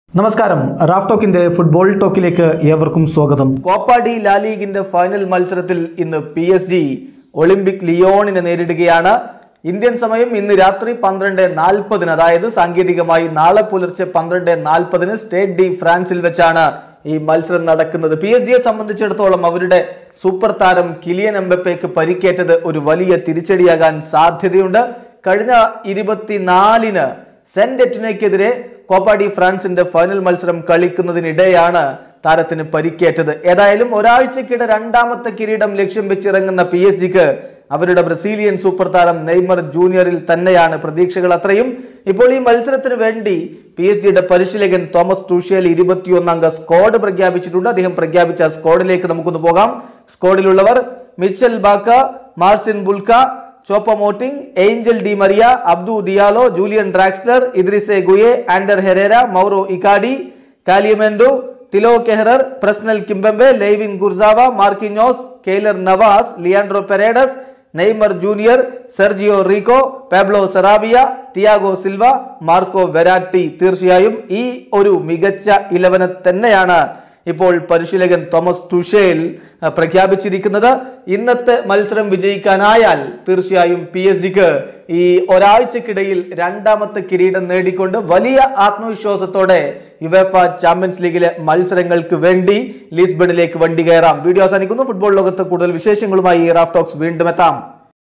നമസ്കാരം Raf ടോക്കിന്റെ football ടോക്കിലേക്ക് ഏവർക്കും സ്വാഗതം കോപ്പ ഡി ലാ ലീഗിന്റെ ഫൈനൽ മത്സരത്തിൽ ഇന്ന് പി എസ് ജി ഒളിമ്പിക് ലിയോണിനെ നേരിടുകയാണ് ഇന്ത്യൻ സമയം ഇന്ന് രാത്രി പന്ത്രണ്ട് നാൽപ്പതിന് അതായത് സാങ്കേതികമായി നാളെ പുലർച്ചെ പന്ത്രണ്ട് നാൽപ്പതിന് സ്റ്റേറ്റ് ഡി ഫ്രാൻസിൽ വെച്ചാണ് ഈ മത്സരം നടക്കുന്നത് പി എസ് ജിയെ സംബന്ധിച്ചിടത്തോളം അവരുടെ സൂപ്പർ താരം കിലിയൻ എംബപ്പയ്ക്ക് പരിക്കേറ്റത് ഒരു വലിയ തിരിച്ചടിയാകാൻ സാധ്യതയുണ്ട് കഴിഞ്ഞ ഇരുപത്തിനാലിന് സെന്റ് എറ്റിനയ്ക്കെതിരെ കോപ്പ ഡി ഫ്രാൻസിന്റെ ഫൈനൽ മത്സരം കളിക്കുന്നതിനിടെയാണ് താരത്തിന് പരിക്കേറ്റത് ഏതായാലും ഒരാഴ്ചക്കിടെ രണ്ടാമത്തെ കിരീടം ലക്ഷ്യം വെച്ചിറങ്ങുന്ന പി എസ് ജിക്ക് അവരുടെ ബ്രസീലിയൻ സൂപ്പർ താരം നെയ്മർ ജൂനിയറിൽ തന്നെയാണ് പ്രതീക്ഷകൾ അത്രയും ഇപ്പോൾ ഈ മത്സരത്തിന് വേണ്ടി പി എസ് ജിയുടെ പരിശീലകൻ തോമസ് ടൂഷ്യൽ ഇരുപത്തിയൊന്നംഗ സ്ക്വാഡ് പ്രഖ്യാപിച്ചിട്ടുണ്ട് അദ്ദേഹം പ്രഖ്യാപിച്ച സ്ക്വാഡിലേക്ക് നമുക്കൊന്ന് പോകാം സ്ക്വാഡിലുള്ളവർ Mitchel Bakker Marcin Bulka Choupo Moting Angel Di Maria Abdou Diallo Julian Draxler Idrissa Gueye Ander Herrera Mauro Icardi കാലിയമെൻഡോ Thilo Kehrer Presnel Kimpembe Layvin Kurzawa Marquinhos Keylor Navas Leandro Paredes Neymar Junior Sergio Rico Pablo Sarabia Thiago Silva Marco Verratti തീർച്ചയായും ഈ ഒരു മികച്ച ഇലവനെ തന്നെയാണ് ഇപ്പോൾ പരിശീലകൻ Thomas Tuchel അഹ്, പ്രഖ്യാപിച്ചിരിക്കുന്നത് ഇന്നത്തെ മത്സരം വിജയിക്കാനായാൽ തീർച്ചയായും പി എസ് ജിക്ക് ഈ ഒരാഴ്ചക്കിടയിൽ രണ്ടാമത്തെ കിരീടം നേടിക്കൊണ്ട് വലിയ ആത്മവിശ്വാസത്തോടെ യുവേഫ ചാമ്പ്യൻസ് ലീഗിലെ മത്സരങ്ങൾക്ക് വേണ്ടി ലിസ്ബണിലേക്ക് വണ്ടി കയറാം വീഡിയോ അവസാനിക്കുന്നു ഫുട്ബോൾ ലോകത്ത് കൂടുതൽ വിശേഷങ്ങളുമായി റാഫ് ടോക്സ് വീണ്ടും എത്താം